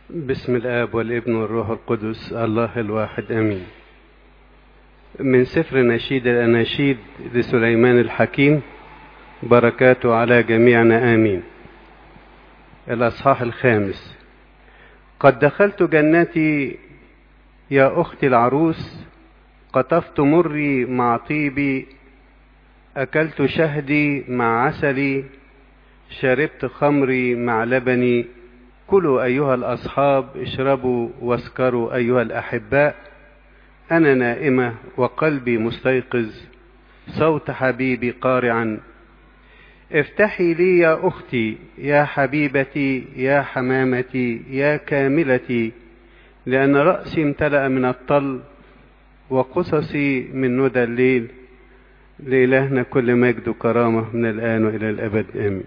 بسم الآب والابن والروح القدس الله الواحد أمين من سفر نشيد الأناشيد لسليمان الحكيم بركاته على جميعنا آمين الأصحاح الخامس قد دخلت جنتي يا أختي العروس قطفت مري مع طيبي أكلت شهدي مع عسلي شربت خمري مع لبني كلوا أيها الأصحاب اشربوا واسكروا أيها الأحباء أنا نائمة وقلبي مستيقظ صوت حبيبي قارعا افتحي لي يا أختي يا حبيبتي يا حمامتي يا كاملتي لأن رأسي امتلأ من الطل وقصصي من ندى الليل لإلهنا كل مجد وكرامة من الآن وإلى الأبد آمين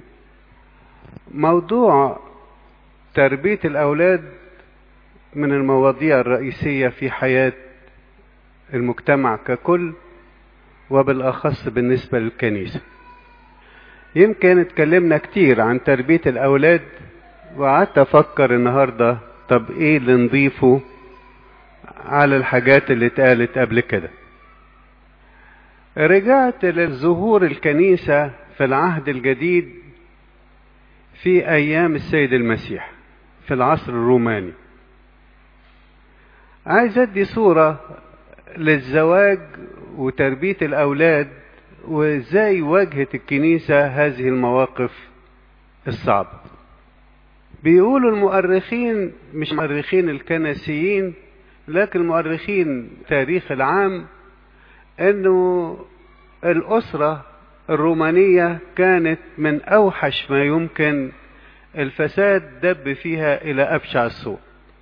موضوع تربية الأولاد من المواضيع الرئيسية في حياة المجتمع ككل وبالأخص بالنسبة للكنيسة يمكن اتكلمنا كتير عن تربية الأولاد وقعدت أفكر النهاردة طب إيه اللي نضيفه على الحاجات اللي اتقالت قبل كده رجعت لظهور الكنيسة في العهد الجديد في أيام السيد المسيح في العصر الروماني عايز أدي صورة للزواج وتربية الأولاد وإزاي واجهت الكنيسة هذه المواقف الصعبة بيقولوا المؤرخين مش مؤرخين الكنسيين لكن مؤرخين تاريخ العام انه الاسره الرومانيه كانت من اوحش ما يمكن الفساد دب فيها الى ابشع السوء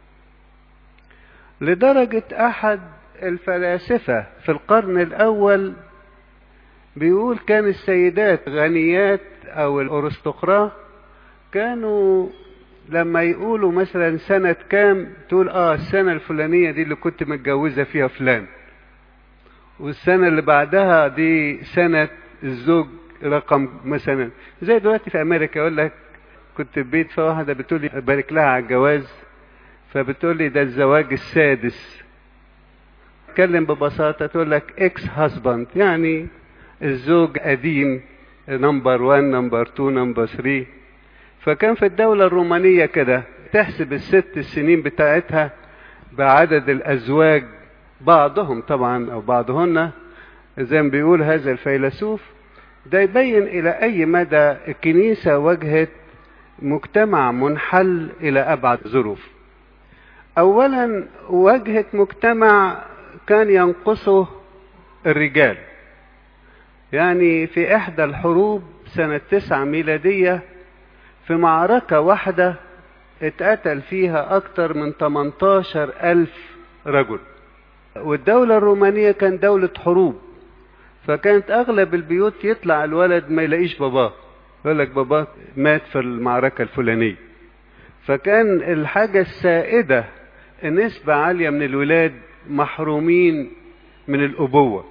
لدرجه احد الفلاسفه في القرن الاول بيقول كان السيدات غنيات او الارستقراء كانوا لما يقولوا مثلا سنة كام تقول اه السنة الفلانية دي اللي كنت متجوزة فيها فلان والسنة اللي بعدها دي سنة الزوج رقم مثلا زي دلوقتي في امريكا يقول لك كنت في بيت فواحدة بتقول لي بارك لها على الجواز فبتقول لي ده الزواج السادس اتكلم ببساطة تقول لك اكس هاسباند يعني الزوج قديم نمبر 1 نمبر 2 نمبر 3 فكان في الدولة الرومانية كده تحسب الست السنين بتاعتها بعدد الأزواج بعضهم طبعا أو بعضهن زي ما بيقول هذا الفيلسوف ده يبين إلى أي مدى الكنيسة واجهت مجتمع منحل إلى أبعد ظروف أولا واجهت مجتمع كان ينقصه الرجال يعني في إحدى الحروب سنة تسعة ميلادية في معركة واحدة اتقتل فيها أكتر من 18 ألف رجل والدولة الرومانية كان دولة حروب فكانت أغلب البيوت يطلع الولد ما يلاقيش باباه يقول لك باباه مات في المعركة الفلانية فكان الحاجة السائدة نسبة عالية من الولاد محرومين من الأبوة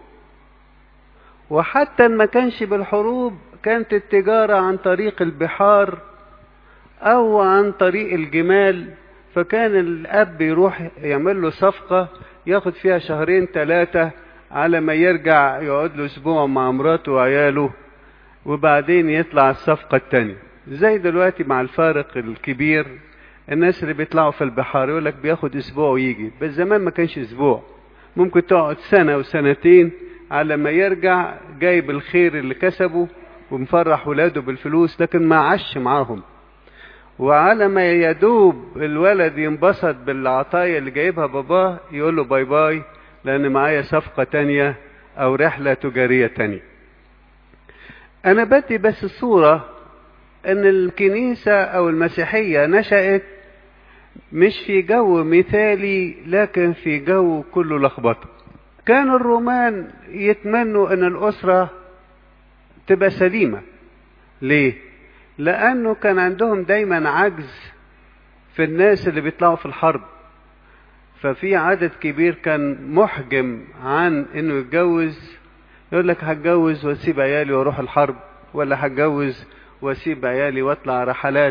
وحتى ما كانش بالحروب كانت التجارة عن طريق البحار او عن طريق الجمال فكان الاب يروح يعمل له صفقة ياخد فيها شهرين ثلاثة على ما يرجع يقعد له اسبوع مع مراته وعياله وبعدين يطلع الصفقة التانية زي دلوقتي مع الفارق الكبير الناس اللي بيطلعوا في البحار يقول لك بياخد اسبوع ويجي بس زمان ما كانش اسبوع ممكن تقعد سنة وسنتين على ما يرجع جايب الخير اللي كسبه ومفرح ولاده بالفلوس لكن ما عاش معاهم وعلى ما يدوب الولد ينبسط بالعطايا اللي جايبها باباه يقول له باي باي لان معايا صفقة تانية او رحلة تجارية تانية انا بدي بس الصورة ان الكنيسة او المسيحية نشأت مش في جو مثالي لكن في جو كله لخبطة كان الرومان يتمنوا ان الاسرة تبقى سليمة ليه لانه كان عندهم دايما عجز في الناس اللي بيطلعوا في الحرب ففي عدد كبير كان محجم عن انه يتجوز يقول لك هتجوز واسيب عيالي واروح الحرب ولا هتجوز واسيب عيالي واطلع رحلات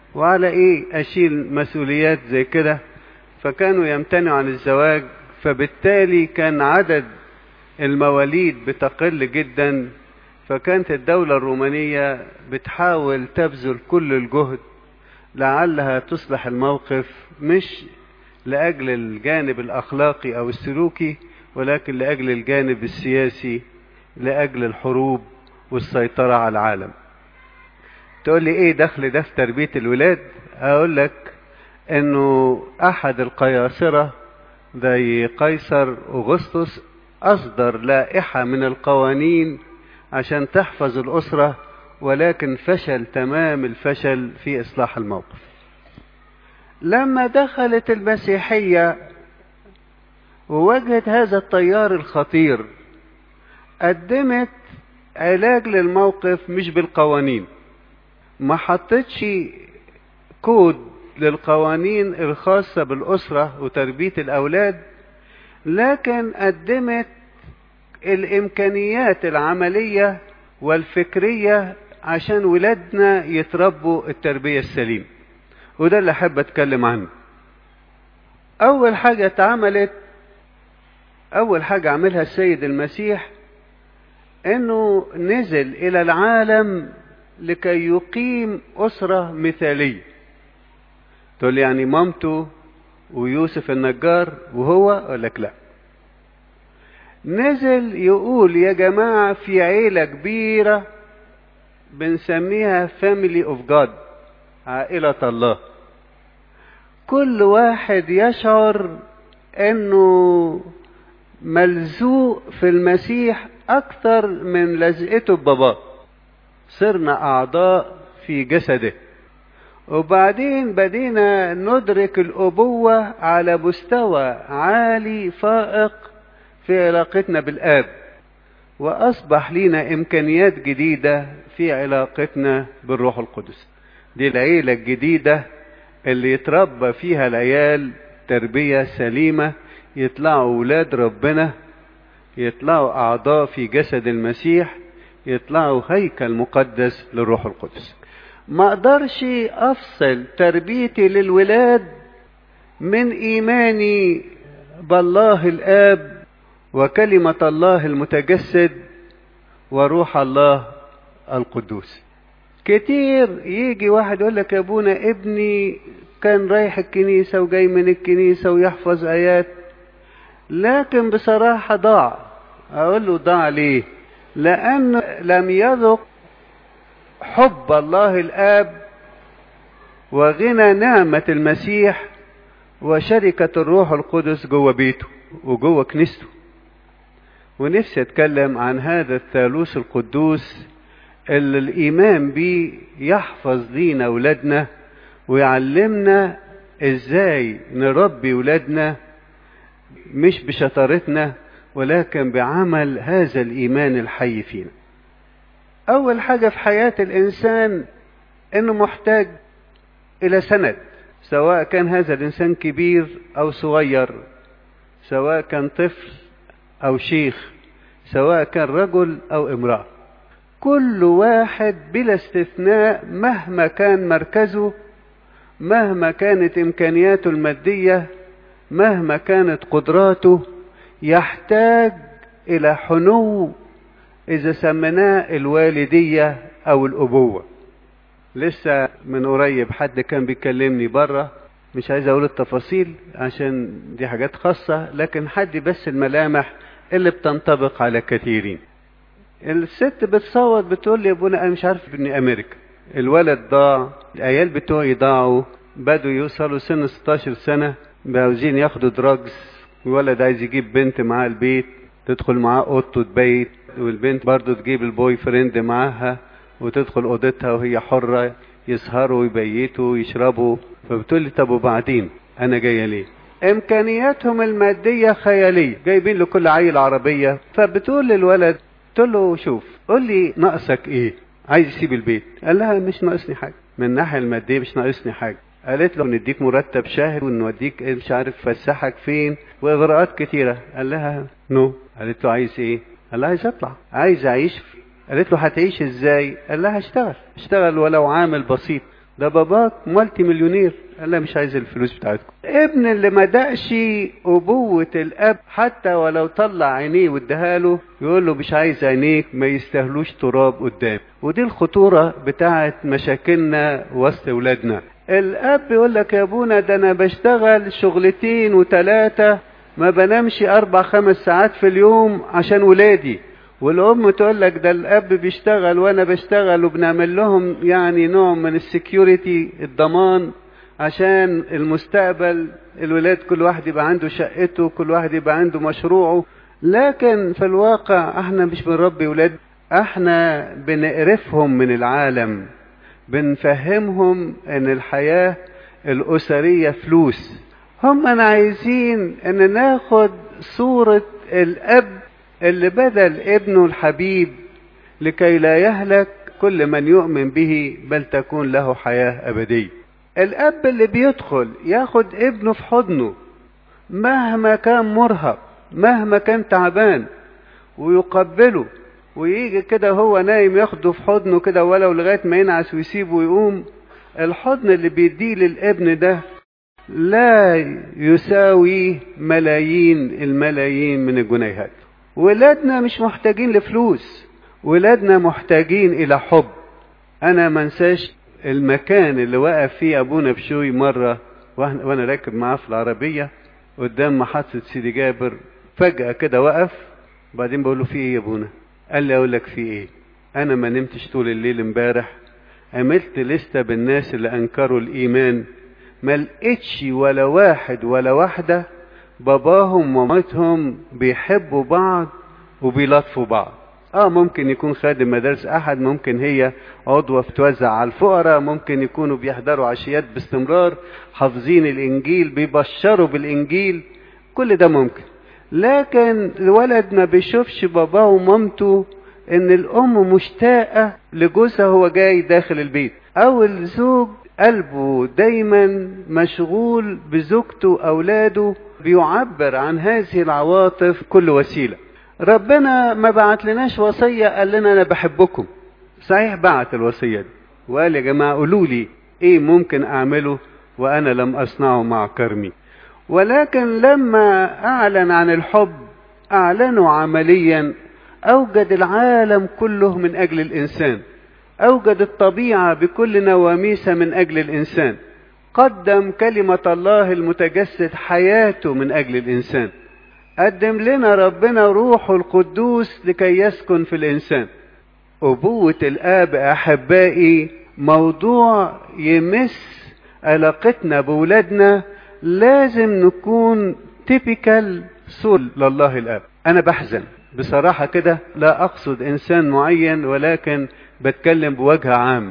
وعلى ايه اشيل مسؤوليات زي كده فكانوا يمتنعوا عن الزواج فبالتالي كان عدد المواليد بتقل جدا فكانت الدولة الرومانية بتحاول تبذل كل الجهد لعلها تصلح الموقف مش لأجل الجانب الأخلاقي أو السلوكي ولكن لأجل الجانب السياسي لأجل الحروب والسيطرة على العالم تقول لي ايه دخل ده في تربية الولاد اقول لك انه احد القياصرة زي قيصر اغسطس اصدر لائحة من القوانين عشان تحفظ الاسرة ولكن فشل تمام الفشل في اصلاح الموقف لما دخلت المسيحية وواجهت هذا التيار الخطير قدمت علاج للموقف مش بالقوانين ما حطتش كود للقوانين الخاصة بالأسرة وتربية الأولاد لكن قدمت الإمكانيات العملية والفكرية عشان ولادنا يتربوا التربية السليمة وده اللي أحب أتكلم عنه أول حاجة اتعملت أول حاجة عملها السيد المسيح إنه نزل إلى العالم لكي يقيم أسرة مثالية تقول لي يعني مامته ويوسف النجار وهو أقول لك لا نزل يقول يا جماعة في عيلة كبيرة بنسميها family of God عائلة الله كل واحد يشعر انه ملزوق في المسيح اكثر من لزقته بباباه صرنا اعضاء في جسده وبعدين بدينا ندرك الابوه على مستوى عالي فائق في علاقتنا بالاب واصبح لنا امكانيات جديده في علاقتنا بالروح القدس دي العيله الجديده اللي يتربى فيها العيال تربيه سليمه يطلعوا اولاد ربنا يطلعوا اعضاء في جسد المسيح يطلعوا هيكل مقدس للروح القدس ما اقدرش افصل تربيتي للولاد من ايماني بالله الاب وكلمه الله المتجسد وروح الله القدوس كتير يجي واحد يقول لك يا ابونا ابني كان رايح الكنيسة وجاي من الكنيسة ويحفظ آيات لكن بصراحة ضاع أقول له ضاع ليه لأنه لم يذق حب الله الآب وغنى نعمة المسيح وشركة الروح القدس جوه بيته وجوه كنيسته ونفسي اتكلم عن هذا الثالوث القدوس اللي الايمان بيه يحفظ لينا اولادنا ويعلمنا ازاي نربي ولادنا مش بشطارتنا ولكن بعمل هذا الايمان الحي فينا اول حاجه في حياه الانسان انه محتاج الى سند سواء كان هذا الانسان كبير او صغير سواء كان طفل او شيخ سواء كان رجل او امراه كل واحد بلا استثناء مهما كان مركزه مهما كانت امكانياته الماديه مهما كانت قدراته يحتاج الى حنو اذا سميناه الوالديه او الابوه لسه من قريب حد كان بيكلمني بره مش عايز اقول التفاصيل عشان دي حاجات خاصه لكن حد بس الملامح اللي بتنطبق على كثيرين الست بتصوت بتقول لي يا ابونا انا مش عارف ابني امريكا الولد ضاع العيال بتوعي ضاعوا بدوا يوصلوا سن 16 سنه عاوزين ياخدوا دراجز الولد عايز يجيب بنت معاه البيت تدخل معاه اوضته تبيت والبنت برضه تجيب البوي فريند معاها وتدخل اوضتها وهي حره يسهروا ويبيتوا ويشربوا فبتقول لي طب وبعدين انا جايه ليه امكانياتهم الماديه خياليه جايبين لكل عيل عربيه فبتقول للولد قلت له شوف قول لي ناقصك ايه عايز يسيب البيت قال لها مش ناقصني حاجه من الناحيه الماديه مش ناقصني حاجه قالت له نديك مرتب شهر ونوديك مش عارف فسحك فين واغراءات كتيره قال لها نو قالت له عايز ايه قال لها عايز اطلع عايز اعيش قالت له هتعيش ازاي قال لها هشتغل اشتغل ولو عامل بسيط ده باباك مالتي مليونير قال لا مش عايز الفلوس بتاعتكم ابن اللي ما دقش ابوة الاب حتى ولو طلع عينيه واداها له يقول له مش عايز عينيك ما يستاهلوش تراب قدام ودي الخطورة بتاعت مشاكلنا وسط ولادنا الاب يقول لك يا ابونا ده انا بشتغل شغلتين وثلاثة ما بنامش اربع خمس ساعات في اليوم عشان ولادي والام تقول لك ده الاب بيشتغل وانا بشتغل وبنعمل لهم يعني نوع من السكيورتي الضمان عشان المستقبل الولاد كل واحد يبقى عنده شقته كل واحد يبقى عنده مشروعه لكن في الواقع احنا مش بنربي ولاد احنا بنقرفهم من العالم بنفهمهم ان الحياة الاسرية فلوس هم انا عايزين ان ناخد صورة الاب اللي بذل ابنه الحبيب لكي لا يهلك كل من يؤمن به بل تكون له حياة أبدية الأب اللي بيدخل ياخد ابنه في حضنه مهما كان مرهق مهما كان تعبان ويقبله ويجي كده هو نايم ياخده في حضنه كده ولو لغاية ما ينعس ويسيبه ويقوم الحضن اللي بيديه للابن ده لا يساوي ملايين الملايين من الجنيهات ولادنا مش محتاجين لفلوس ولادنا محتاجين الى حب انا منساش المكان اللي وقف فيه ابونا بشوي مرة وانا راكب معاه في العربية قدام محطة سيدي جابر فجأة كده وقف وبعدين بقول له في ايه يا ابونا قال لي اقول لك في ايه انا ما نمتش طول الليل امبارح عملت لستة بالناس اللي انكروا الايمان ما لقيتش ولا واحد ولا واحدة باباهم ومامتهم بيحبوا بعض وبيلطفوا بعض اه ممكن يكون خادم مدارس احد ممكن هي عضوة بتوزع على الفقراء ممكن يكونوا بيحضروا عشيات باستمرار حافظين الانجيل بيبشروا بالانجيل كل ده ممكن لكن الولد ما بيشوفش باباه ومامته ان الام مشتاقة لجوزها هو جاي داخل البيت او الزوج قلبه دايما مشغول بزوجته اولاده بيعبر عن هذه العواطف كل وسيلة ربنا ما بعت لناش وصية قال لنا انا بحبكم صحيح بعت الوصية دي وقال يا جماعة قولوا لي ايه ممكن اعمله وانا لم اصنعه مع كرمي ولكن لما اعلن عن الحب اعلنوا عمليا اوجد العالم كله من اجل الانسان اوجد الطبيعة بكل نواميسها من اجل الانسان قدم كلمة الله المتجسد حياته من اجل الانسان قدم لنا ربنا روحه القدوس لكي يسكن في الانسان ابوة الاب احبائي موضوع يمس علاقتنا بولادنا لازم نكون تيبيكال صور لله الاب انا بحزن بصراحة كده لا اقصد انسان معين ولكن بتكلم بوجه عام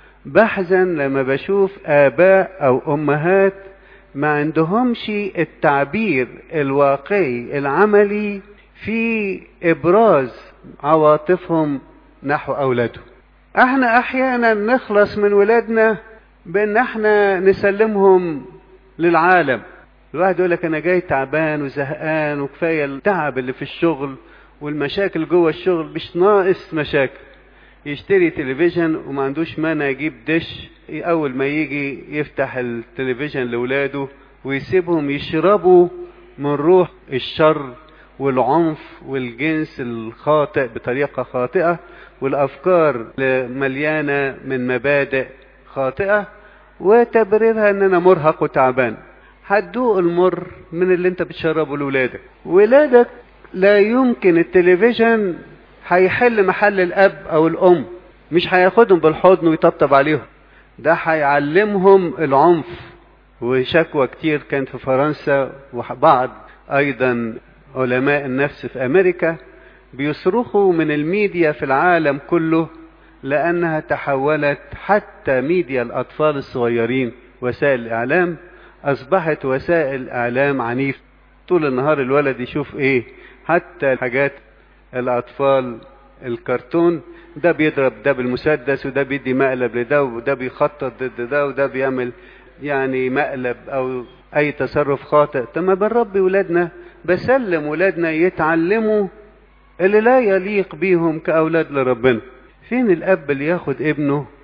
بحزن لما بشوف اباء او امهات ما عندهمش التعبير الواقعي العملي في ابراز عواطفهم نحو اولادهم احنا احيانا نخلص من ولادنا بان احنا نسلمهم للعالم الواحد يقول لك انا جاي تعبان وزهقان وكفايه التعب اللي في الشغل والمشاكل جوه الشغل مش ناقص مشاكل يشتري تلفزيون وما عندوش مانع يجيب دش اول ما يجي يفتح التلفزيون لاولاده ويسيبهم يشربوا من روح الشر والعنف والجنس الخاطئ بطريقه خاطئه والافكار مليانه من مبادئ خاطئه وتبريرها ان انا مرهق وتعبان هتدوق المر من اللي انت بتشربه لاولادك ولادك لا يمكن التلفزيون هيحل محل الاب او الام مش هياخدهم بالحضن ويطبطب عليهم ده هيعلمهم العنف وشكوى كتير كانت في فرنسا وبعض ايضا علماء النفس في امريكا بيصرخوا من الميديا في العالم كله لانها تحولت حتى ميديا الاطفال الصغيرين وسائل الاعلام اصبحت وسائل اعلام عنيف طول النهار الولد يشوف ايه حتى حاجات الاطفال الكرتون ده بيضرب ده بالمسدس وده بيدي مقلب لده وده بيخطط ضد ده وده بيعمل يعني مقلب او اي تصرف خاطئ طب ما بنربي ولادنا بسلم ولادنا يتعلموا اللي لا يليق بيهم كاولاد لربنا فين الاب اللي ياخد ابنه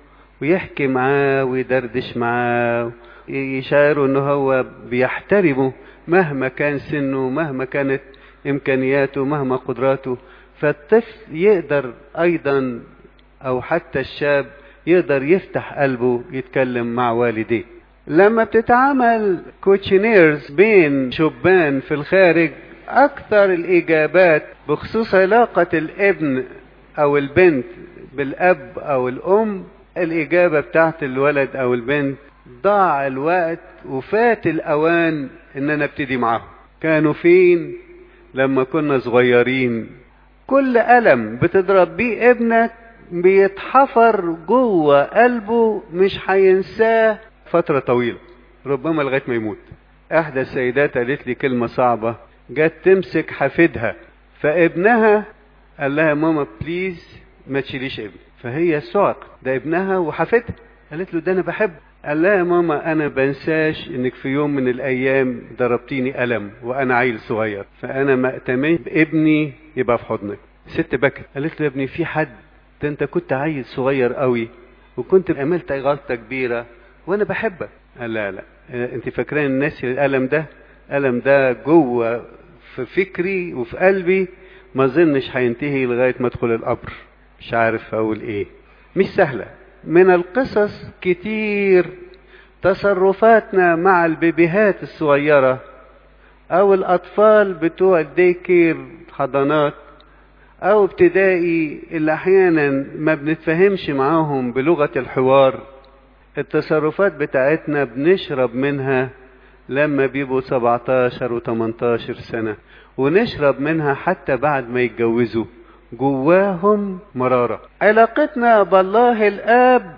ويحكي معاه ويدردش معاه يشعره ان هو بيحترمه مهما كان سنه مهما كانت امكانياته مهما قدراته فالطفل يقدر ايضا او حتى الشاب يقدر يفتح قلبه يتكلم مع والديه لما بتتعامل كوتشينيرز بين شبان في الخارج اكثر الاجابات بخصوص علاقة الابن او البنت بالاب او الام الاجابة بتاعت الولد او البنت ضاع الوقت وفات الاوان ان انا ابتدي معاهم كانوا فين لما كنا صغيرين كل ألم بتضرب بيه ابنك بيتحفر جوه قلبه مش هينساه فترة طويلة ربما لغاية ما يموت احدى السيدات قالت لي كلمة صعبة جت تمسك حفيدها فابنها قال لها ماما بليز ما تشيليش ابني فهي سعق ده ابنها وحفيدها قالت له ده انا بحبه قال لها يا ماما انا بنساش انك في يوم من الايام ضربتيني الم وانا عيل صغير فانا ما اتمنى ابني يبقى في حضنك ست بكت قالت له يا ابني في حد ده انت كنت عيل صغير قوي وكنت عملت غلطه كبيره وانا بحبك قال لا لا انت فاكرين الناس الالم ده الم ده جوه في فكري وفي قلبي ما اظنش هينتهي لغايه ما ادخل القبر مش عارف اقول ايه مش سهله من القصص كتير تصرفاتنا مع البيبيهات الصغيرة أو الأطفال بتوع الديكير حضانات أو ابتدائي اللي أحيانا ما بنتفهمش معاهم بلغة الحوار التصرفات بتاعتنا بنشرب منها لما بيبقوا 17 و 18 سنة ونشرب منها حتى بعد ما يتجوزوا جواهم مرارة علاقتنا بالله الآب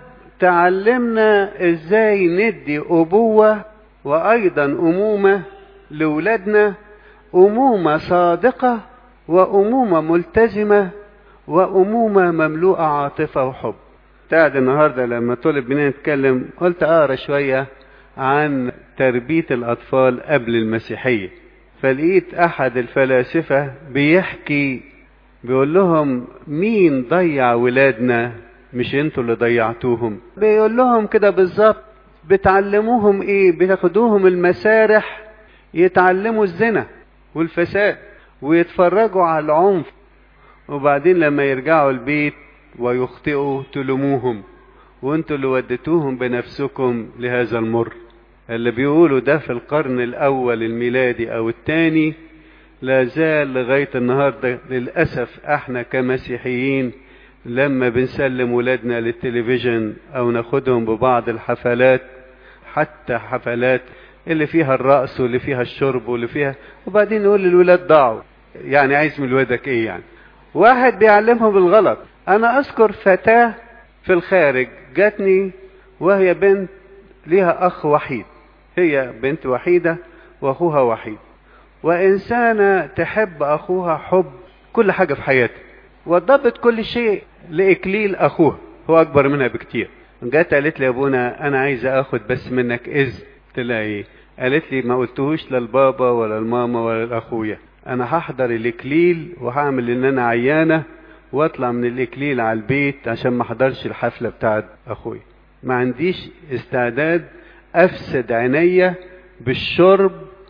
تعلمنا ازاي ندي أبوة وأيضا أمومة لولادنا أمومة صادقة وأمومة ملتزمة وأمومة مملوءة عاطفة وحب تعد النهاردة لما طلب مني نتكلم قلت أقرأ شوية عن تربية الأطفال قبل المسيحية فلقيت أحد الفلاسفة بيحكي بيقول لهم مين ضيع ولادنا مش انتوا اللي ضيعتوهم بيقول لهم كده بالظبط بتعلموهم ايه بتاخدوهم المسارح يتعلموا الزنا والفساد ويتفرجوا على العنف وبعدين لما يرجعوا البيت ويخطئوا تلوموهم وانتوا اللي وديتوهم بنفسكم لهذا المر اللي بيقولوا ده في القرن الاول الميلادي او الثاني لا زال لغاية النهاردة للأسف احنا كمسيحيين لما بنسلم ولادنا للتلفزيون او ناخدهم ببعض الحفلات حتى حفلات اللي فيها الرقص واللي فيها الشرب واللي فيها وبعدين نقول للولاد ضاعوا يعني عايز من ولادك ايه يعني واحد بيعلمهم بالغلط انا اذكر فتاة في الخارج جاتني وهي بنت ليها اخ وحيد هي بنت وحيدة واخوها وحيد وإنسانة تحب أخوها حب كل حاجة في حياتها وضبط كل شيء لإكليل أخوها هو أكبر منها بكتير جت قالت لي يا أبونا أنا عايزة أخد بس منك إذن قلت لها إيه قالت لي ما قلتهوش للبابا ولا الماما ولا لأخويا أنا هحضر الإكليل وهعمل إن أنا عيانة وأطلع من الإكليل على البيت عشان ما أحضرش الحفلة بتاعت أخويا ما عنديش استعداد أفسد عينيا بالشرب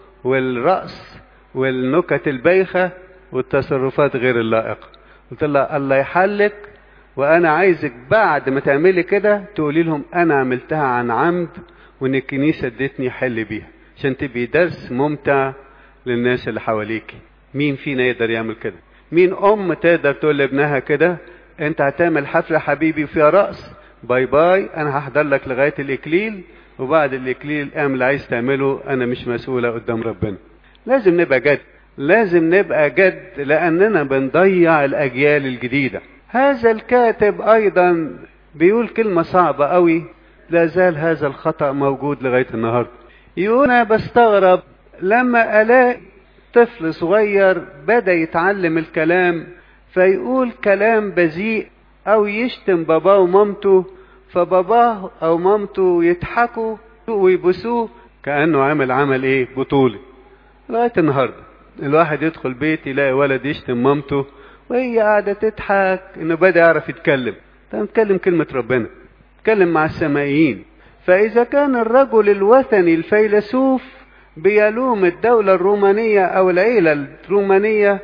والرأس والنكت البايخة والتصرفات غير اللائقة قلت لها الله يحلك وانا عايزك بعد ما تعملي كده تقولي لهم انا عملتها عن عمد وان الكنيسة ادتني حل بيها عشان تبقي درس ممتع للناس اللي حواليكي مين فينا يقدر يعمل كده مين ام تقدر تقول لابنها كده انت هتعمل حفلة حبيبي فيها رقص باي باي انا هحضر لك لغاية الاكليل وبعد الاكليل اعمل اللي عايز تعمله انا مش مسؤولة قدام ربنا لازم نبقى جد لازم نبقى جد لاننا بنضيع الاجيال الجديدة هذا الكاتب ايضا بيقول كلمة صعبة قوي لا زال هذا الخطأ موجود لغاية النهاردة يقول انا بستغرب لما الاقي طفل صغير بدأ يتعلم الكلام فيقول كلام بذيء او يشتم باباه ومامته فباباه او مامته يضحكوا ويبوسوه كانه عامل عمل ايه بطولي لغايه النهارده الواحد يدخل بيت يلاقي ولد يشتم مامته وهي قاعده تضحك انه بدا يعرف يتكلم طب نتكلم كلمه ربنا اتكلم مع السمائيين فإذا كان الرجل الوثني الفيلسوف بيلوم الدولة الرومانية أو العيلة الرومانية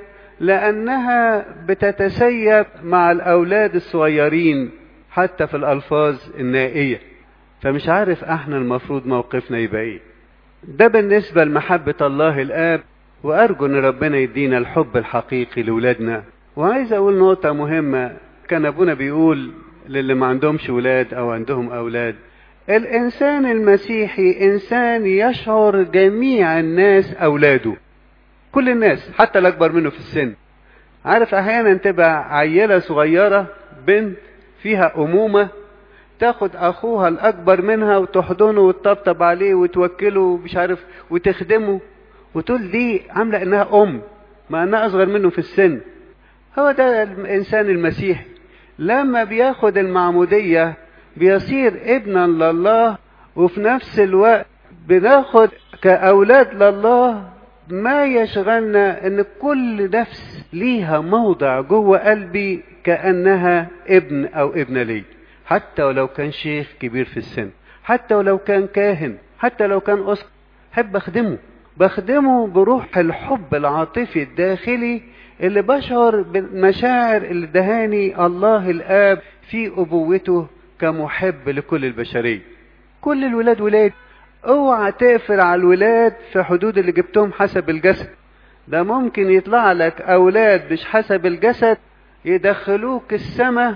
لأنها بتتسيب مع الأولاد الصغيرين حتى في الألفاظ النائية فمش عارف احنا المفروض موقفنا يبقى ايه ده بالنسبة لمحبة الله الآب وأرجو إن ربنا يدينا الحب الحقيقي لولادنا وعايز أقول نقطة مهمة كان أبونا بيقول للي ما عندهمش ولاد أو عندهم أولاد الإنسان المسيحي إنسان يشعر جميع الناس أولاده كل الناس حتى الأكبر منه في السن عارف أحيانا تبقى عيلة صغيرة بنت فيها أمومة تاخد أخوها الأكبر منها وتحضنه وتطبطب عليه وتوكله مش عارف وتخدمه وتقول دي عاملة إنها أم مع إنها أصغر منه في السن هو ده الإنسان المسيحي لما بياخد المعمودية بيصير ابنا لله وفي نفس الوقت بناخد كأولاد لله ما يشغلنا ان كل نفس ليها موضع جوه قلبي كأنها ابن او ابنة لي حتى ولو كان شيخ كبير في السن حتى ولو كان كاهن حتى لو كان أسقف حب أخدمه بخدمه بروح الحب العاطفي الداخلي اللي بشعر بالمشاعر اللي دهاني الله الآب في أبوته كمحب لكل البشرية كل الولاد ولاد اوعى تقفل على الولاد في حدود اللي جبتهم حسب الجسد ده ممكن يطلع لك اولاد مش حسب الجسد يدخلوك السماء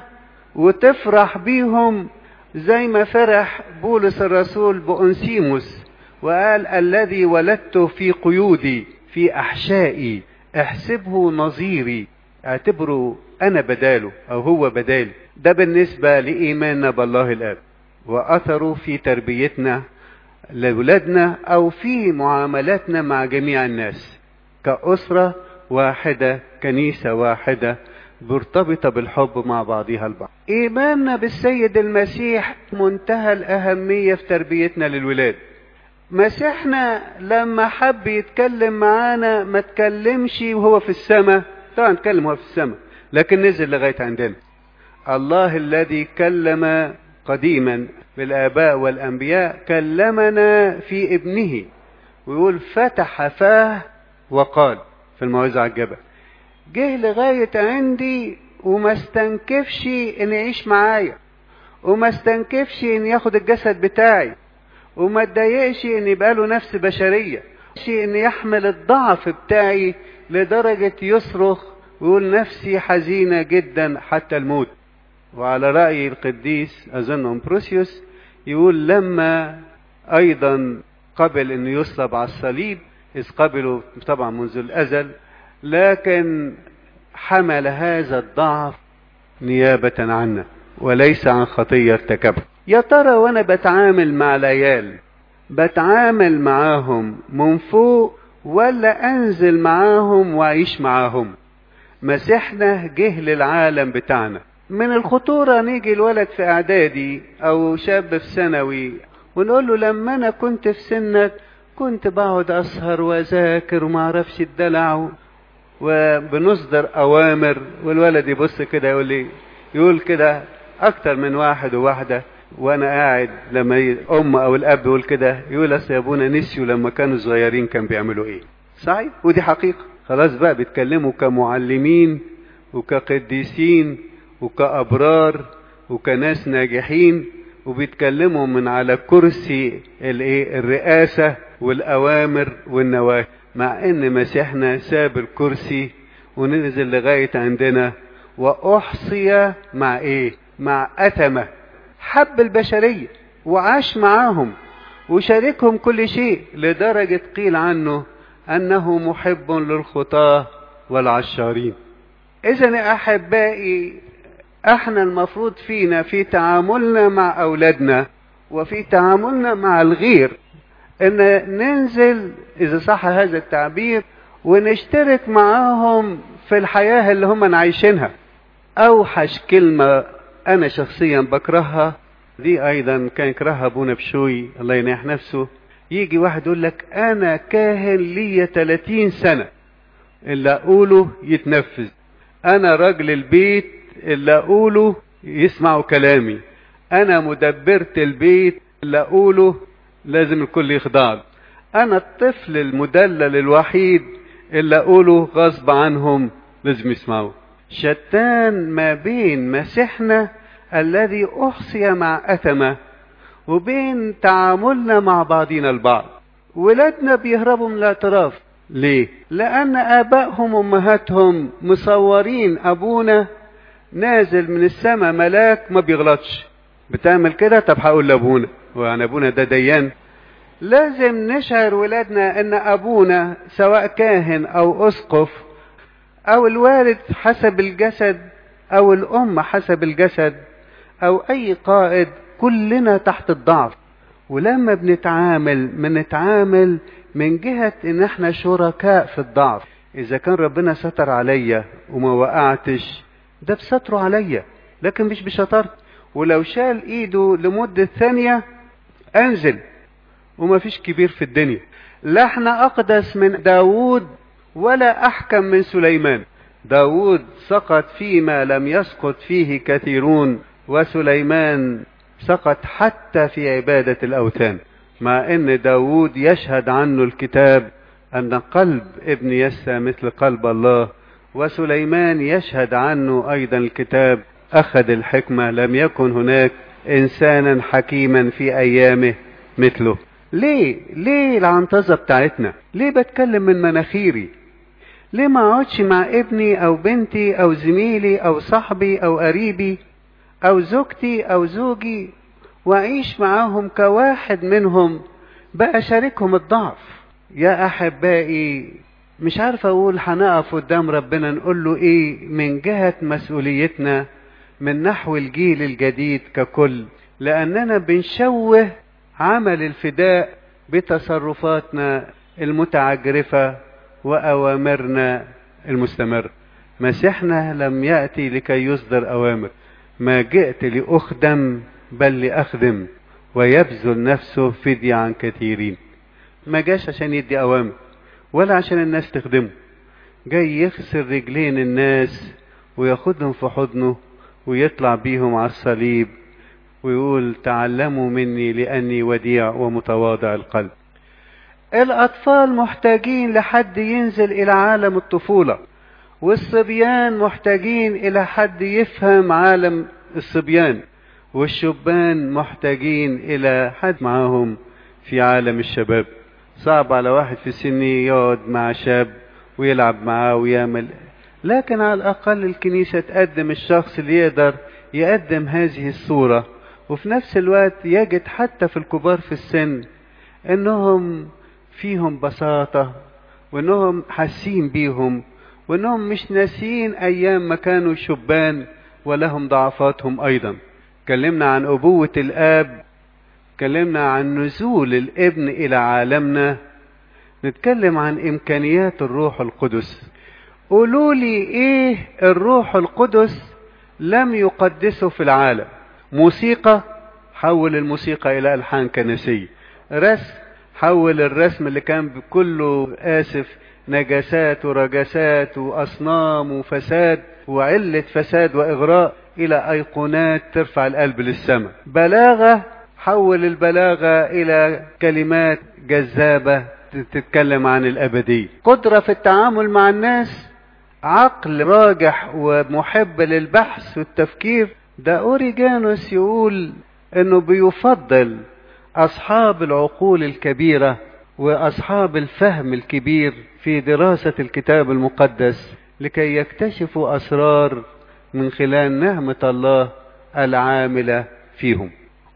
وتفرح بيهم زي ما فرح بولس الرسول بأنسيموس وقال الذي ولدته في قيودي في أحشائي احسبه نظيري اعتبره أنا بداله أو هو بدالي ده بالنسبة لإيماننا بالله الآب وأثره في تربيتنا لأولادنا أو في معاملاتنا مع جميع الناس كأسرة واحدة كنيسة واحدة مرتبطة بالحب مع بعضها البعض إيماننا بالسيد المسيح منتهى الأهمية في تربيتنا للولاد مسيحنا لما حب يتكلم معانا ما تكلمش وهو في السماء طبعا اتكلم وهو في السماء لكن نزل لغاية عندنا الله الذي كلم قديما بالآباء والأنبياء كلمنا في ابنه ويقول فتح فاه وقال في الموعظة على الجبل جه لغاية عندي وما استنكفش ان يعيش معايا وما استنكفش ان ياخد الجسد بتاعي وما اتضايقش ان يبقى له نفس بشرية ان يحمل الضعف بتاعي لدرجة يصرخ ويقول نفسي حزينة جدا حتى الموت وعلى رأي القديس أظن أمبروسيوس يقول لما أيضا قبل أنه يصلب على الصليب إذ قبله طبعا منذ الأزل لكن حمل هذا الضعف نيابة عنا وليس عن خطية ارتكبها يا ترى وانا بتعامل مع العيال بتعامل معاهم من فوق ولا انزل معاهم واعيش معاهم مسيحنا جه للعالم بتاعنا من الخطورة نيجي الولد في اعدادي او شاب في ثانوي ونقول له لما انا كنت في سنك كنت بقعد اسهر واذاكر وما اعرفش الدلع وبنصدر اوامر والولد يبص كده يقول لي يقول كده اكتر من واحد وواحده وانا قاعد لما الام او الاب يقول كده يقول اصل يا ابونا نسيوا لما كانوا صغيرين كان بيعملوا ايه صحيح ودي حقيقه خلاص بقى بيتكلموا كمعلمين وكقديسين وكابرار وكناس ناجحين وبيتكلموا من على كرسي الايه الرئاسه والاوامر والنواهي مع ان مسيحنا ساب الكرسي وننزل لغايه عندنا واحصي مع ايه مع اثمه حب البشريه وعاش معاهم وشاركهم كل شيء لدرجه قيل عنه انه محب للخطاه والعشارين اذا احبائي احنا المفروض فينا في تعاملنا مع اولادنا وفي تعاملنا مع الغير ان ننزل اذا صح هذا التعبير ونشترك معاهم في الحياة اللي هم عايشينها اوحش كلمة انا شخصيا بكرهها دي ايضا كان يكرهها ابونا بشوي الله ينيح نفسه يجي واحد يقول لك انا كاهن ليا 30 سنة اللي اقوله يتنفذ انا راجل البيت اللي اقوله يسمعوا كلامي انا مدبرة البيت اللي اقوله لازم الكل يخضع انا الطفل المدلل الوحيد اللي اقوله غصب عنهم لازم يسمعوا شتان ما بين مسيحنا الذي احصي مع اثمه وبين تعاملنا مع بعضنا البعض ولادنا بيهربوا من الاعتراف ليه لان ابائهم وامهاتهم مصورين ابونا نازل من السماء ملاك ما بيغلطش بتعمل كده طب هقول لابونا ويعني ابونا ده ديان لازم نشعر ولادنا ان ابونا سواء كاهن او اسقف او الوالد حسب الجسد او الام حسب الجسد او اي قائد كلنا تحت الضعف ولما بنتعامل بنتعامل من جهة ان احنا شركاء في الضعف اذا كان ربنا ستر عليا وما وقعتش ده بستره عليا لكن مش بشطارتي ولو شال ايده لمدة ثانية انزل وما فيش كبير في الدنيا لا احنا اقدس من داود ولا احكم من سليمان داود سقط فيما لم يسقط فيه كثيرون وسليمان سقط حتى في عبادة الأوثان مع أن داود يشهد عنه الكتاب أن قلب ابن يسى مثل قلب الله وسليمان يشهد عنه أيضا الكتاب أخذ الحكمة لم يكن هناك إنسانا حكيما في أيامه مثله ليه ليه العنطزة بتاعتنا ليه بتكلم من مناخيري ليه ما اقعدش مع ابني او بنتي او زميلي او صاحبي او قريبي او زوجتي او زوجي واعيش معاهم كواحد منهم بقى شاركهم الضعف يا احبائي مش عارف اقول هنقف قدام ربنا نقول له ايه من جهة مسؤوليتنا من نحو الجيل الجديد ككل لاننا بنشوه عمل الفداء بتصرفاتنا المتعجرفة واوامرنا المستمرة مسيحنا لم يأتي لكي يصدر اوامر ما جئت لأخدم بل لأخدم ويبذل نفسه فدية عن كثيرين ما جاش عشان يدي أوامر ولا عشان الناس تخدمه جاي يغسل رجلين الناس وياخدهم في حضنه ويطلع بيهم على الصليب ويقول تعلموا مني لأني وديع ومتواضع القلب الأطفال محتاجين لحد ينزل إلى عالم الطفولة والصبيان محتاجين إلى حد يفهم عالم الصبيان والشبان محتاجين إلى حد معاهم في عالم الشباب صعب على واحد في سني يقعد مع شاب ويلعب معاه ويعمل لكن على الأقل الكنيسة تقدم الشخص اللي يقدر يقدم هذه الصورة وفي نفس الوقت يجد حتى في الكبار في السن انهم فيهم بساطة وانهم حاسين بيهم وانهم مش ناسيين ايام ما كانوا شبان ولهم ضعفاتهم ايضا اتكلمنا عن ابوة الاب اتكلمنا عن نزول الابن الى عالمنا نتكلم عن امكانيات الروح القدس قولوا لي ايه الروح القدس لم يقدسه في العالم موسيقى حول الموسيقى الى الحان كنسيه رسم حول الرسم اللي كان كله اسف نجاسات ورجسات واصنام وفساد وعله فساد واغراء الى ايقونات ترفع القلب للسماء بلاغه حول البلاغه الى كلمات جذابه تتكلم عن الابديه قدره في التعامل مع الناس عقل راجح ومحب للبحث والتفكير ده اوريجانوس يقول انه بيفضل اصحاب العقول الكبيره واصحاب الفهم الكبير في دراسه الكتاب المقدس لكي يكتشفوا اسرار من خلال نعمه الله العامله فيهم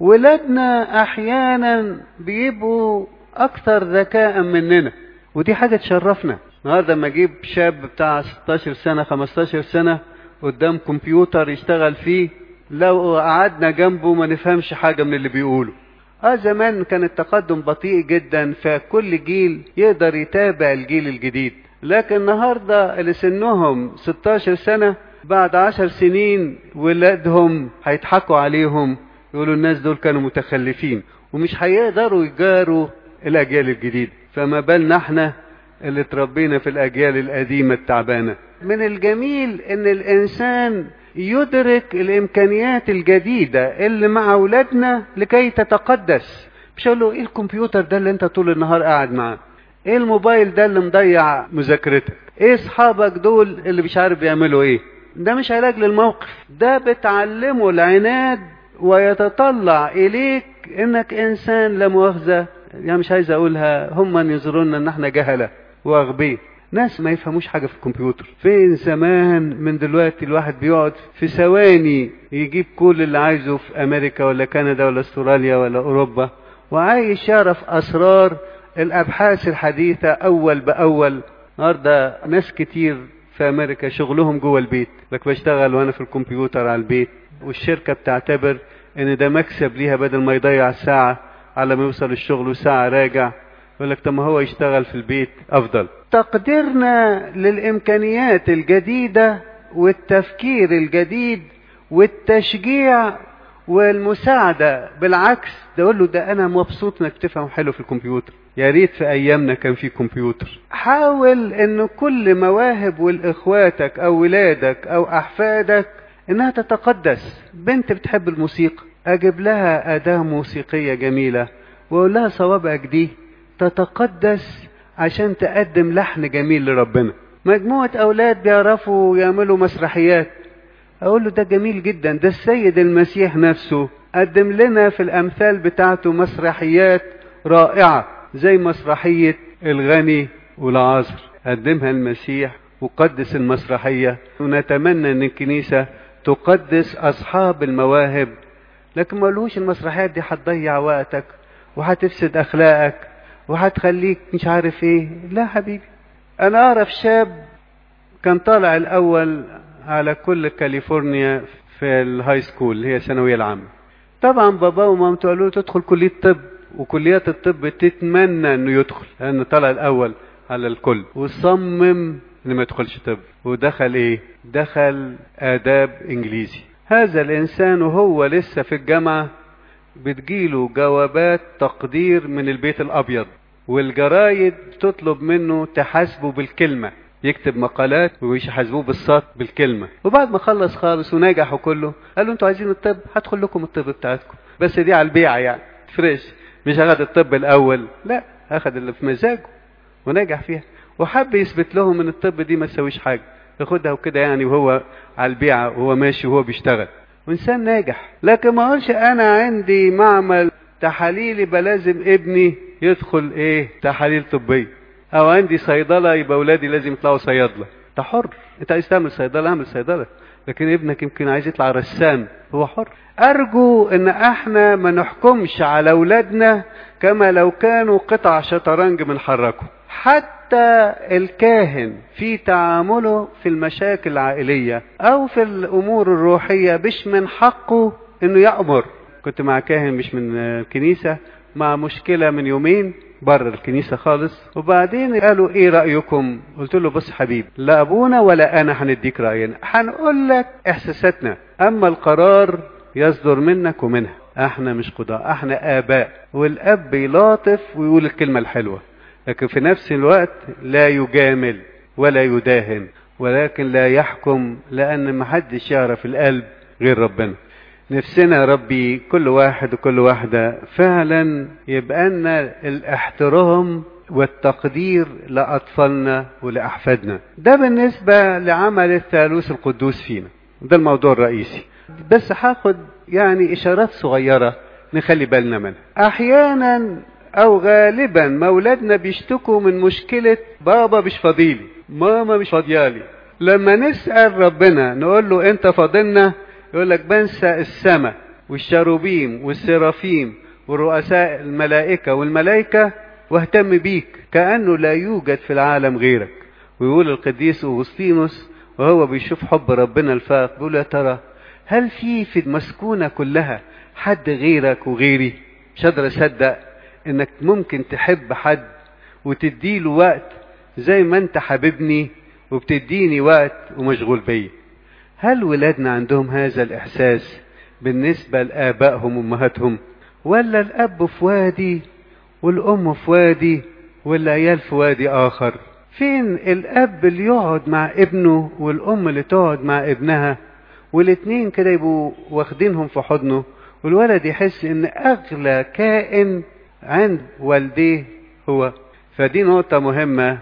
ولادنا احيانا بيبقوا اكثر ذكاء مننا ودي حاجه تشرفنا النهارده لما اجيب شاب بتاع 16 سنه 15 سنه قدام كمبيوتر يشتغل فيه لو قعدنا جنبه ما نفهمش حاجه من اللي بيقوله اه زمان كان التقدم بطيء جدا فكل جيل يقدر يتابع الجيل الجديد لكن النهارده اللي سنهم 16 سنه بعد 10 سنين ولادهم هيضحكوا عليهم يقولوا الناس دول كانوا متخلفين ومش هيقدروا يجاروا الاجيال الجديده فما بالنا احنا اللي اتربينا في الاجيال القديمه التعبانه من الجميل ان الانسان يدرك الامكانيات الجديدة اللي مع اولادنا لكي تتقدس مش اقول له ايه الكمبيوتر ده اللي انت طول النهار قاعد معاه ايه الموبايل ده اللي مضيع مذاكرتك ايه اصحابك دول اللي مش عارف بيعملوا ايه ده مش علاج للموقف ده بتعلمه العناد ويتطلع اليك انك انسان لا مؤاخذه يعني مش عايز اقولها هم ينظرون ان احنا جهله واغبياء ناس ما يفهموش حاجه في الكمبيوتر فين زمان من دلوقتي الواحد بيقعد في ثواني يجيب كل اللي عايزه في امريكا ولا كندا ولا استراليا ولا اوروبا وعايش يعرف اسرار الابحاث الحديثه اول باول النهارده ناس كتير في امريكا شغلهم جوه البيت لك بشتغل وانا في الكمبيوتر على البيت والشركه بتعتبر ان ده مكسب ليها بدل ما يضيع ساعه على ما يوصل الشغل وساعه راجع يقول لك طب ما هو يشتغل في البيت افضل تقديرنا للامكانيات الجديده والتفكير الجديد والتشجيع والمساعده بالعكس ده اقول له ده انا مبسوط انك تفهم حلو في الكمبيوتر يا ريت في ايامنا كان في كمبيوتر حاول ان كل مواهب والاخواتك او ولادك او احفادك انها تتقدس بنت بتحب الموسيقى اجيب لها اداه موسيقيه جميله واقول لها صوابعك دي تتقدس عشان تقدم لحن جميل لربنا مجموعه اولاد بيعرفوا يعملوا مسرحيات اقول له ده جميل جدا ده السيد المسيح نفسه قدم لنا في الامثال بتاعته مسرحيات رائعه زي مسرحيه الغني والعازر قدمها المسيح وقدس المسرحيه ونتمنى ان الكنيسه تقدس اصحاب المواهب لكن ما قالوش المسرحيات دي هتضيع وقتك وهتفسد اخلاقك وهتخليك مش عارف ايه لا حبيبي انا اعرف شاب كان طالع الاول على كل كاليفورنيا في الهاي سكول اللي هي الثانويه العامه طبعا باباه ومامته قالوا له تدخل كليه طب وكليات الطب تتمنى انه يدخل لانه طلع الاول على الكل وصمم انه ما يدخلش طب ودخل ايه دخل اداب انجليزي هذا الانسان وهو لسه في الجامعه بتجيله جوابات تقدير من البيت الابيض والجرايد تطلب منه تحاسبه بالكلمه يكتب مقالات ويحاسبوه بالسطر بالكلمه وبعد ما خلص خالص ونجح وكله قالوا انتوا عايزين الطب هدخل لكم الطب بتاعتكم بس دي على البيعه يعني فريش مش اخد الطب الاول لا اخد اللي في مزاجه ونجح فيها وحب يثبت لهم ان الطب دي ما تسويش حاجه ياخدها وكده يعني وهو على البيعه وهو ماشي وهو بيشتغل وانسان ناجح لكن ما اقولش انا عندي معمل تحاليلي بلازم ابني يدخل ايه تحاليل طبيه او عندي صيدله يبقى اولادي لازم يطلعوا صيادله انت حر انت عايز تعمل صيدله اعمل صيدله لكن ابنك يمكن عايز يطلع رسام هو حر ارجو ان احنا ما نحكمش على اولادنا كما لو كانوا قطع شطرنج بنحركه حتى الكاهن في تعامله في المشاكل العائليه او في الامور الروحيه مش من حقه انه يامر كنت مع كاهن مش من الكنيسه مع مشكله من يومين بره الكنيسه خالص وبعدين قالوا ايه رايكم قلت له بص حبيب لا ابونا ولا انا هنديك راينا هنقول لك احساساتنا اما القرار يصدر منك ومنها احنا مش قضاء احنا اباء والاب يلاطف ويقول الكلمه الحلوه لكن في نفس الوقت لا يجامل ولا يداهن ولكن لا يحكم لان محدش يعرف القلب غير ربنا نفسنا يا ربي كل واحد وكل واحدة فعلا يبقى لنا الاحترام والتقدير لأطفالنا ولأحفادنا ده بالنسبة لعمل الثالوث القدوس فينا ده الموضوع الرئيسي بس هاخد يعني إشارات صغيرة نخلي بالنا منها أحيانا أو غالبا مولادنا بيشتكوا من مشكلة بابا مش فاضيلي ماما مش فاضيالي لما نسأل ربنا نقول له أنت فاضلنا يقول لك بنسى السماء والشروبيم والسرافيم ورؤساء الملائكة والملائكة واهتم بيك كأنه لا يوجد في العالم غيرك ويقول القديس أغسطينوس وهو بيشوف حب ربنا الفائق بيقول يا ترى هل في في المسكونة كلها حد غيرك وغيري مش قادر أصدق إنك ممكن تحب حد وتديله وقت زي ما أنت حبيبني وبتديني وقت ومشغول بيا هل ولادنا عندهم هذا الإحساس بالنسبة لآبائهم وأمهاتهم ولا الأب في وادي والأم في وادي والعيال في وادي آخر فين الأب اللي يقعد مع ابنه والأم اللي تقعد مع ابنها والاتنين كده يبقوا واخدينهم في حضنه والولد يحس ان اغلى كائن عند والديه هو فدي نقطة مهمة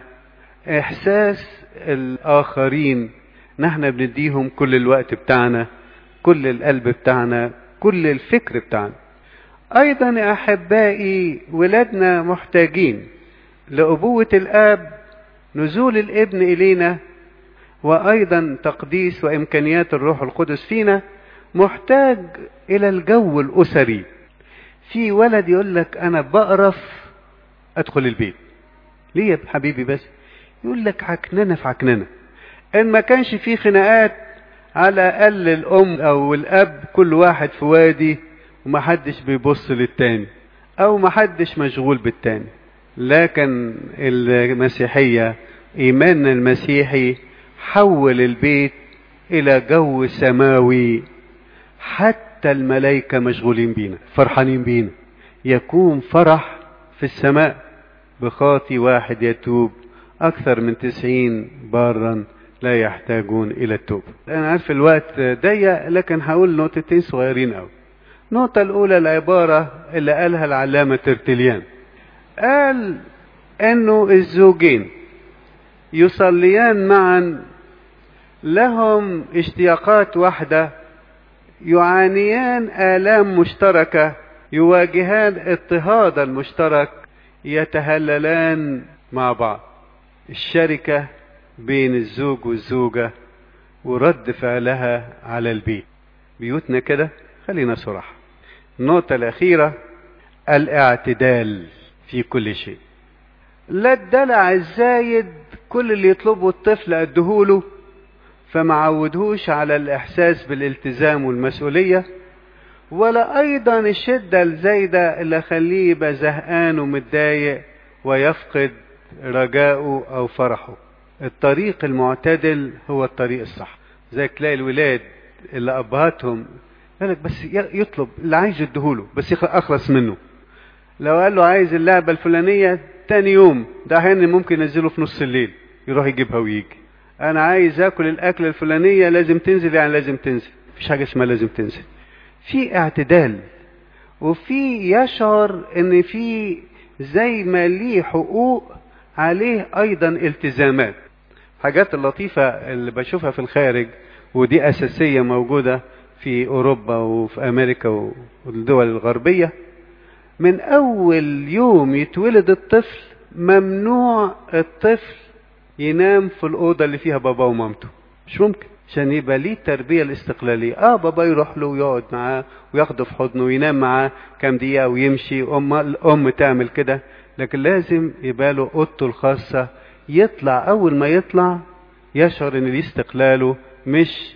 احساس الاخرين نحن بنديهم كل الوقت بتاعنا كل القلب بتاعنا كل الفكر بتاعنا ايضا يا احبائي ولادنا محتاجين لابوة الاب نزول الابن الينا وايضا تقديس وامكانيات الروح القدس فينا محتاج الى الجو الاسري في ولد يقول لك انا بقرف ادخل البيت ليه يا حبيبي بس يقول لك عكننه في عكننه ان ما كانش في خناقات على الاقل الام او الاب كل واحد في وادي ومحدش بيبص للتاني او محدش مشغول بالتاني لكن المسيحيه ايماننا المسيحي حول البيت الى جو سماوي حتى الملائكة مشغولين بينا فرحانين بينا يكون فرح في السماء بخاطي واحد يتوب أكثر من تسعين بارا لا يحتاجون إلى التوبة أنا عارف الوقت ضيق لكن هقول نقطتين صغيرين أوي النقطة الأولى العبارة اللي قالها العلامة ترتليان قال إنه الزوجين يصليان معا لهم اشتياقات واحدة يعانيان آلام مشتركة يواجهان اضطهادا مشترك يتهللان مع بعض الشركة بين الزوج والزوجة ورد فعلها على البيت بيوتنا كده خلينا صراحة النقطة الأخيرة الاعتدال في كل شيء لا الدلع الزايد كل اللي يطلبه الطفل أدهوله فما عودهوش على الإحساس بالالتزام والمسؤولية ولا أيضا الشدة الزايدة اللي خليه يبقى زهقان ومتضايق ويفقد رجاؤه أو فرحه الطريق المعتدل هو الطريق الصح زي تلاقي الولاد اللي أبهاتهم قالك بس يطلب اللي عايز يديهوله بس أخلص منه لو قال له عايز اللعبة الفلانية تاني يوم ده أحيانا ممكن ينزله في نص الليل يروح يجيبها ويجي انا عايز اكل الاكله الفلانيه لازم تنزل يعني لازم تنزل مفيش حاجه اسمها لازم تنزل في اعتدال وفي يشعر ان في زي ما ليه حقوق عليه ايضا التزامات حاجات اللطيفة اللي بشوفها في الخارج ودي اساسية موجودة في اوروبا وفي امريكا والدول الغربية من اول يوم يتولد الطفل ممنوع الطفل ينام في الأوضة اللي فيها بابا ومامته مش ممكن عشان يبقى ليه التربية الاستقلالية اه بابا يروح له ويقعد معاه وياخده في حضنه وينام معاه كام دقيقة ويمشي أم الأم تعمل كده لكن لازم يبقى له أوضته الخاصة يطلع أول ما يطلع يشعر إن ليه استقلاله مش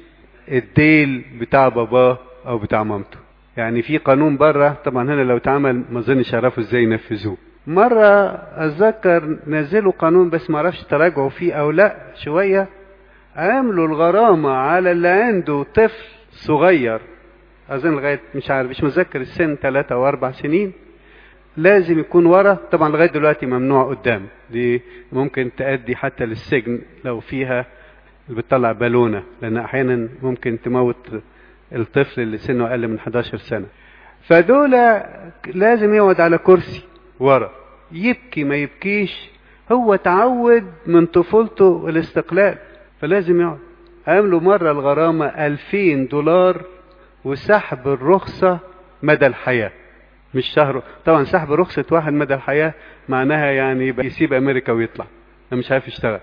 الديل بتاع باباه أو بتاع مامته يعني في قانون بره طبعا هنا لو اتعمل ما اظنش يعرفوا ازاي ينفذوه مرة أتذكر نزلوا قانون بس ما اعرفش تراجعوا فيه أو لا شوية عملوا الغرامة على اللي عنده طفل صغير أظن لغاية مش عارف مش متذكر السن ثلاثة أو أربع سنين لازم يكون ورا طبعا لغاية دلوقتي ممنوع قدام دي ممكن تأدي حتى للسجن لو فيها بتطلع بالونة لأن أحيانا ممكن تموت الطفل اللي سنه أقل من 11 سنة فدول لازم يقعد على كرسي ورا يبكي ما يبكيش هو تعود من طفولته الاستقلال فلازم يقعد عملوا مرة الغرامة ألفين دولار وسحب الرخصة مدى الحياة مش شهر طبعا سحب رخصة واحد مدى الحياة معناها يعني يبقى يسيب أمريكا ويطلع مش عارف يشتغل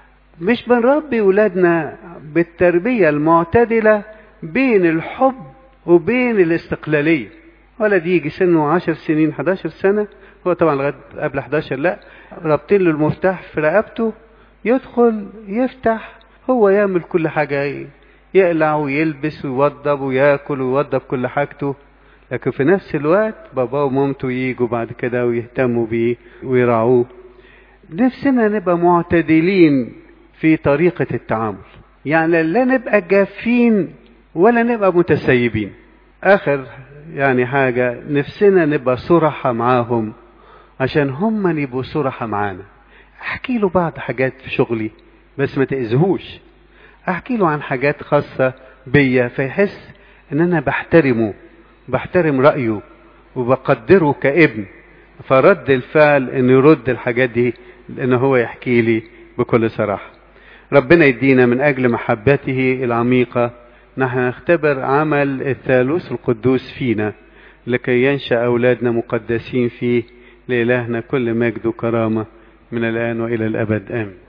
مش بنربي ولادنا بالتربية المعتدلة بين الحب وبين الاستقلالية ولد يجي سنه عشر سنين 11 سنة هو طبعا لغاية قبل 11 لا رابطين له المفتاح في رقبته يدخل يفتح هو يعمل كل حاجة يقلع ويلبس ويوضب وياكل ويوضب كل حاجته لكن في نفس الوقت باباه ومامته يجوا بعد كده ويهتموا بيه ويراعوه نفسنا نبقى معتدلين في طريقة التعامل يعني لا نبقى جافين ولا نبقى متسيبين آخر يعني حاجة نفسنا نبقى صرحة معاهم عشان هم يبقوا صرحة معانا احكي له بعض حاجات في شغلي بس ما تأذهوش احكي له عن حاجات خاصة بيا فيحس ان انا بحترمه بحترم رأيه وبقدره كابن فرد الفعل انه يرد الحاجات دي لان هو يحكي لي بكل صراحة ربنا يدينا من اجل محبته العميقة نحن نختبر عمل الثالوث القدوس فينا لكي ينشأ أولادنا مقدسين فيه لإلهنا كل مجد وكرامة من الآن وإلى الأبد آمين